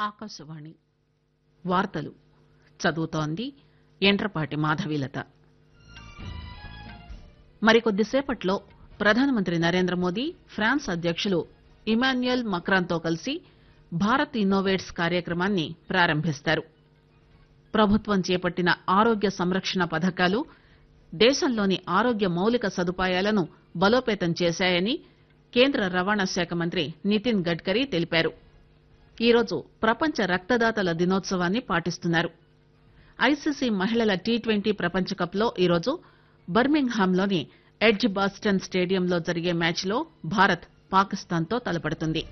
ఆకాశవాణి వార్తలు చదువుతోంది ఎండ్రపాటి మాధవీలత మరికొద్దిసేపట్లో ప్రధానమంత్రి నరేంద్ర మోదీ ఫ్రాన్స్ అధ్యకులు ఇమాన్యుయల్ మక్రాన్ తో కలిసి భారత్ ఇన్నోవేట్స్ కార్యక్రమాన్ని ప్రారంభిస్తారు ప్రభుత్వం చేపట్టిన ఆరోగ్య సంరక్షణ పథకాలు దేశంలోని ఆరోగ్య మౌలిక సదుపాయాలను బలోపేతం చేశాయని కేంద్ర రవాణా శాఖ మంత్రి నితిన్ గడ్కరీ తెలిపారు ఈరోజు ప్రపంచ రక్తదాతల దినోత్సవాన్ని పాటిస్తున్నారు ఐసీసీ మహిళల టీ ట్వంటీ ప్రపంచ కప్ లో ఈరోజు బర్మింగ్ హామ్ లోని ఎడ్జ్ బాస్టన్ స్టేడియంలో జరిగే మ్యాచ్ లో భారత్ పాకిస్తాన్ తో తలపడుతుంది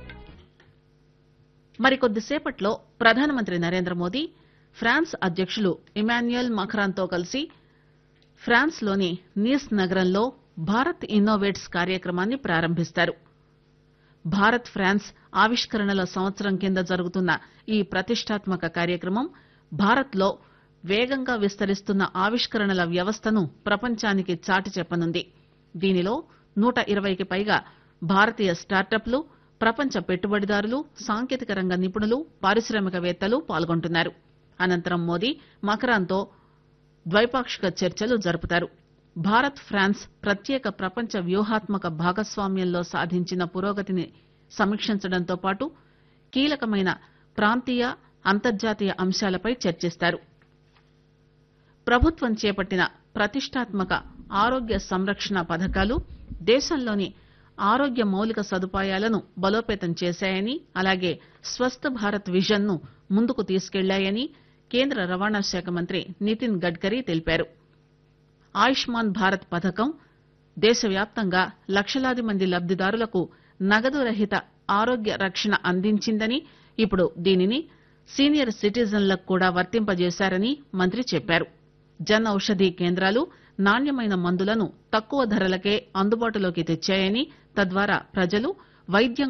మరికొద్దిసేపట్లో ప్రధానమంత్రి నరేంద్ర మోదీ ఫ్రాన్స్ అధ్యకులు ఇమాన్యుయల్ మక్రాన్ తో కలిసి ఫ్రాన్స్ లోని నీస్ నగరంలో భారత్ ఇన్నోవేట్స్ కార్యక్రమాన్ని ప్రారంభిస్తారు భారత్ ఫ్రాన్స్ ఆవిష్కరణల సంవత్సరం కింద జరుగుతున్న ఈ ప్రతిష్టాత్మక కార్యక్రమం భారత్ లో వేగంగా విస్తరిస్తున్న ఆవిష్కరణల వ్యవస్థను ప్రపంచానికి చాటి చెప్పనుంది దీనిలో నూట ఇరవైకి పైగా భారతీయ స్టార్టప్లు ప్రపంచ పెట్టుబడిదారులు సాంకేతిక రంగ నిపుణులు పారిశ్రామికవేత్తలు పాల్గొంటున్నారు అనంతరం మోదీ మక్రాన్ తో ద్వైపాక్షిక చర్చలు జరుపుతారు భారత్ ఫ్రాన్స్ ప్రత్యేక ప్రపంచ వ్యూహాత్మక భాగస్వామ్యంలో సాధించిన పురోగతిని సమీక్షించడంతో పాటు కీలకమైన ప్రాంతీయ అంతర్జాతీయ అంశాలపై చర్చిస్తారు ప్రభుత్వం చేపట్టిన ప్రతిష్టాత్మక ఆరోగ్య సంరక్షణ పథకాలు దేశంలోని ఆరోగ్య మౌలిక సదుపాయాలను బలోపేతం చేశాయని అలాగే స్వస్థ భారత్ విజన్ ను ముందుకు తీసుకెళ్లాయని కేంద్ర రవాణా శాఖ మంత్రి నితిన్ గడ్కరీ తెలిపారు ఆయుష్మాన్ భారత్ పథకం దేశవ్యాప్తంగా లక్షలాది మంది లబ్దిదారులకు నగదు రహిత ఆరోగ్య రక్షణ అందించిందని ఇప్పుడు దీనిని సీనియర్ సిటిజన్లకు కూడా వర్తింపజేశారని మంత్రి చెప్పారు జన్ ఔషధీ కేంద్రాలు నాణ్యమైన మందులను తక్కువ ధరలకే అందుబాటులోకి తెచ్చాయని తద్వారా ప్రజలు వైద్యం